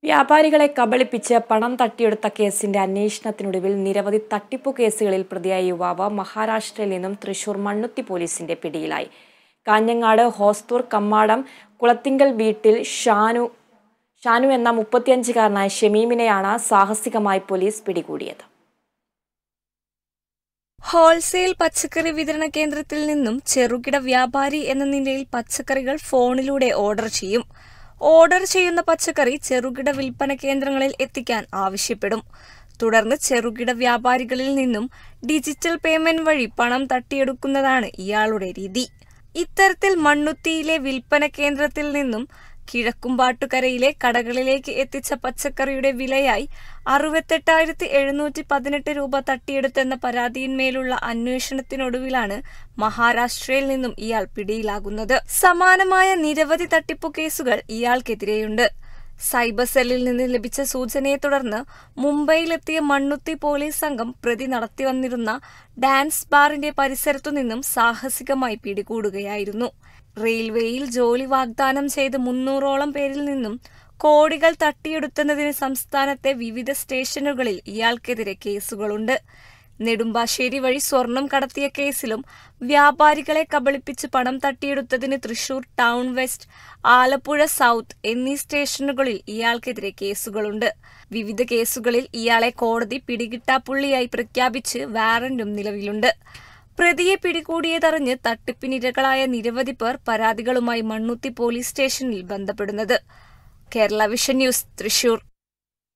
വ്യാപാരികളെ കബളിപ്പിച്ച് പണം തട്ടിയെടുത്ത കേസിന്റെ അന്വേഷണത്തിനൊടുവിൽ നിരവധി തട്ടിപ്പു കേസുകളിൽ പ്രതിയായ യുവാവ് മഹാരാഷ്ട്രയിൽ നിന്നും തൃശൂർ മണ്ണുത്തി പോലീസിന്റെ പിടിയിലായി കാഞ്ഞങ്ങാട് ഹോസ്തൂർ കമ്മാടം കുളത്തിങ്കൽ വീട്ടിൽ ഷാനു ഷാനു എന്ന മുപ്പത്തിയഞ്ചുകാരനായ ഷമീമിനെയാണ് സാഹസികമായി പോലീസ് പിടികൂടിയത് ഹോൾസെയിൽ പച്ചക്കറി വിതരണ കേന്ദ്രത്തിൽ നിന്നും ചെറുകിട വ്യാപാരി എന്ന നിലയിൽ പച്ചക്കറികൾ ഫോണിലൂടെ ഓർഡർ ചെയ്യും ഓർഡർ ചെയ്യുന്ന പച്ചക്കറി ചെറുകിട വിൽപ്പന കേന്ദ്രങ്ങളിൽ എത്തിക്കാൻ ആവശ്യപ്പെടും തുടർന്ന് ചെറുകിട വ്യാപാരികളിൽ നിന്നും ഡിജിറ്റൽ പേയ്മെന്റ് വഴി പണം തട്ടിയെടുക്കുന്നതാണ് ഇയാളുടെ രീതി ഇത്തരത്തിൽ മണ്ണുത്തിയിലെ വിൽപ്പന കേന്ദ്രത്തിൽ നിന്നും കിഴക്കുംപാട്ടുകരയിലെ കടകളിലേക്ക് എത്തിച്ച പച്ചക്കറിയുടെ വിലയായി അറുപത്തെട്ടായിരത്തി എഴുന്നൂറ്റി പതിനെട്ട് രൂപ തട്ടിയെടുത്തെന്ന പരാതിയിന്മേലുള്ള അന്വേഷണത്തിനൊടുവിലാണ് മഹാരാഷ്ട്രയിൽ നിന്നും ഇയാൾ പിടിയിലാകുന്നത് സമാനമായ നിരവധി തട്ടിപ്പു കേസുകൾ ഇയാൾക്കെതിരെയുണ്ട് സൈബർ സെല്ലിൽ നിന്ന് ലഭിച്ച സൂചനയെ തുടർന്ന് മുംബൈയിലെത്തിയ മണ്ണുത്തി പോലീസ് സംഘം പ്രതി നടത്തിവന്നിരുന്ന ഡാൻസ് ബാറിന്റെ പരിസരത്തു നിന്നും സാഹസികമായി പിടികൂടുകയായിരുന്നു റെയിൽവേയിൽ ജോലി വാഗ്ദാനം ചെയ്ത് മുന്നൂറോളം പേരിൽ നിന്നും കോടികൾ തട്ടിയെടുത്തുന്നതിന് സംസ്ഥാനത്തെ വിവിധ സ്റ്റേഷനുകളിൽ ഇയാൾക്കെതിരെ കേസുകളുണ്ട് നെടുമ്പാശ്ശേരി വഴി സ്വർണം കടത്തിയ കേസിലും വ്യാപാരികളെ കബളിപ്പിച്ച് പണം തട്ടിയെടുത്തതിന് Thrissur town west Alappuzha south എന്നീ സ്റ്റേഷനുകളിൽ ഇയാൾക്കെതിരെ കേസുകളുണ്ട് വിവിധ കേസുകളിൽ ഇയാളെ കോടതി പിടികിട്ടാപ്പുള്ളിയായി പ്രഖ്യാപിച്ച് വാറന്റും നിലവിലുണ്ട് പ്രതിയെ പിടികൂടിയതറിഞ്ഞ് തട്ടിപ്പിനിരകളായ നിരവധി പേർ പരാതികളുമായി മണ്ണുത്തി പോലീസ് സ്റ്റേഷനിൽ ബന്ധപ്പെടുന്നത് കേരള വിഷൻ ന്യൂസ് തൃശൂർ